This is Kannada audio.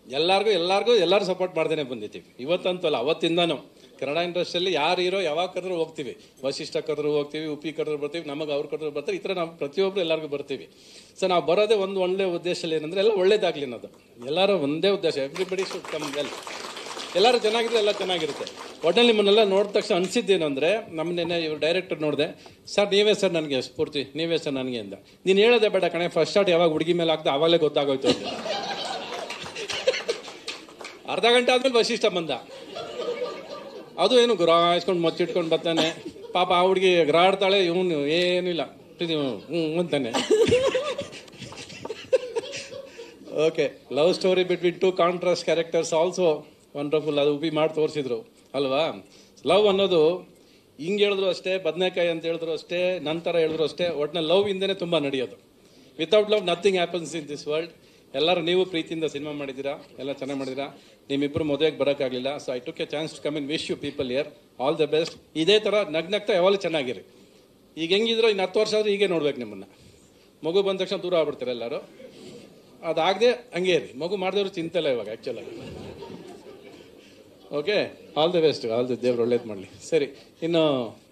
ಎಲ್ಲಾರ್ಗೂ ಎಲ್ಲಾರ್ಗೂ ಎಲ್ಲರೂ ಸಪೋರ್ಟ್ ಮಾಡ್ದೇನೆ ಬಂದಿದ್ದೀವಿ ಇವತ್ತಂತೂ ಅಲ್ಲ ಅವತ್ತಿಂದಾನು ಕನ್ನಡ ಇಂಡಸ್ಟ್ರಿಯಲ್ಲಿ ಯಾರು ಹೀರೋ ಯಾವಾಗ ಕರೆದ್ರು ಹೋಗ್ತೀವಿ ವಶಿಷ್ಠ ಕರೆದ್ರು ಹೋಗ್ತೀವಿ ಉಪ್ಪಿ ಕರೆದ್ರು ಬರ್ತೀವಿ ನಮಗೆ ಅವ್ರು ಕರೆದ್ರು ಬರ್ತಾರೆ ಈ ಥರ ನಾವು ಪ್ರತಿಯೊಬ್ಬರು ಎಲ್ಲರಿಗೂ ಬರ್ತೀವಿ ಸೊ ನಾವು ಬರೋದೇ ಒಂದು ಒಳ್ಳೆ ಉದ್ದೇಶದಲ್ಲಿ ಏನಂದ್ರೆ ಎಲ್ಲ ಒಳ್ಳೇದಾಗ್ಲಿ ಅನ್ನೋದು ಎಲ್ಲರೂ ಒಂದೇ ಉದ್ದೇಶ ಎವ್ರಿಬಡಿ ಶುಡ್ ಕಮ್ ವೆಲ್ ಎಲ್ಲರೂ ಚೆನ್ನಾಗಿದ್ರೆ ಎಲ್ಲ ಚೆನ್ನಾಗಿರುತ್ತೆ ಒಟ್ಟಲ್ಲಿ ನಿಮ್ಮನ್ನೆಲ್ಲ ನೋಡಿದ ತಕ್ಷಣ ಅನಿಸಿದ್ದೇನು ಅಂದರೆ ನಮ್ಮನ್ನೇನೆ ಇವ್ರು ಡೈರೆಕ್ಟರ್ ನೋಡಿದೆ ಸರ್ ನೀವೇ ಸರ್ ನನಗೆ ಸ್ಫೂರ್ತಿ ನೀವೇ ಸರ್ ನನಗೆ ಅಂದ ನೀನು ಹೇಳೋದೇ ಬೇಡ ಕಣೆ ಫಸ್ಟ್ ಶಾಟ್ ಯಾವಾಗ ಹುಡುಗಿ ಮೇಲೆ ಹಾಕ್ದೆ ಆವಾಗಲೇ ಗೊತ್ತಾಗೋಯ್ತು ಅಂತ ಅರ್ಧ ಗಂಟೆ ಆದ್ಮೇಲೆ ವಶಿಷ್ಠ ಬಂದ ಅದು ಏನು ಗುರಾಯಿಸ್ಕೊಂಡು ಮಚ್ಚಿಟ್ಕೊಂಡು ಬರ್ತಾನೆ ಪಾಪ ಆ ಹುಡುಗಿ ಗ್ರಾಡ್ತಾಳೆ ಇವನು ಏನಿಲ್ಲ ಹ್ಞೂ ಅಂತಾನೆ okay love story between two contrast characters also wonderful ಅದು ಉಪಿ ಮಾಡಿ ತೋರಿಸಿದ್ರು ಅಲ್ವಾ ಲವ್ ಅನ್ನೋದು ಹಿಂಗೆ ಹೇಳಿದ್ರು ಅಷ್ಟೇ ಬದನೆಕಾಯಿ ಅಂತ ಹೇಳಿದ್ರು ಅಷ್ಟೇ ನಂತರ ಹೇಳಿದ್ರು ಅಷ್ಟೇ ಒಟ್ಟಿನ ಲವ್ ಇಂದನೇ ತುಂಬ ನಡೆಯೋದು without love nothing happens in this world ಎಲ್ಲರೂ ನೀವು ಪ್ರೀತಿಯಿಂದ ಸಿನಿಮಾ ಮಾಡಿದ್ದೀರಾ ಎಲ್ಲ ಚೆನ್ನಾಗಿ ಮಾಡಿದ್ದೀರಾ ನಿಮ್ಮಿಬ್ಬರು ಮದುವೆಗೆ ಬರೋಕ್ಕಾಗಲಿಲ್ಲ so I took a chance to come in wish you people year all the best ಇದೇ ಥರ ನಗ್ನಗ್ತಾ ಯಾವಾಗಲೂ ಚೆನ್ನಾಗಿರಿ ಈಗ ಹೆಂಗಿದ್ರು ಇನ್ನು ಹತ್ತು ವರ್ಷ ಆದರೂ ಹೀಗೆ ನೋಡ್ಬೇಕು ನಿಮ್ಮನ್ನು ಮಗು ಬಂದ ತಕ್ಷಣ ದೂರ ಆಗ್ಬಿಡ್ತಾರೆ ಎಲ್ಲರೂ ಅದಾಗದೆ ಹಂಗೆ ಇರಿ ಮಗು ಮಾಡಿದವರು ಚಿಂತೆ ಇಲ್ಲ ಇವಾಗ ಆ್ಯಕ್ಚುಲಾಗಿ okay all the best all the ದೇವ್ರು ಒಳ್ಳೇದು ಮಾಡಲಿ ಸರಿ ಇನ್ನು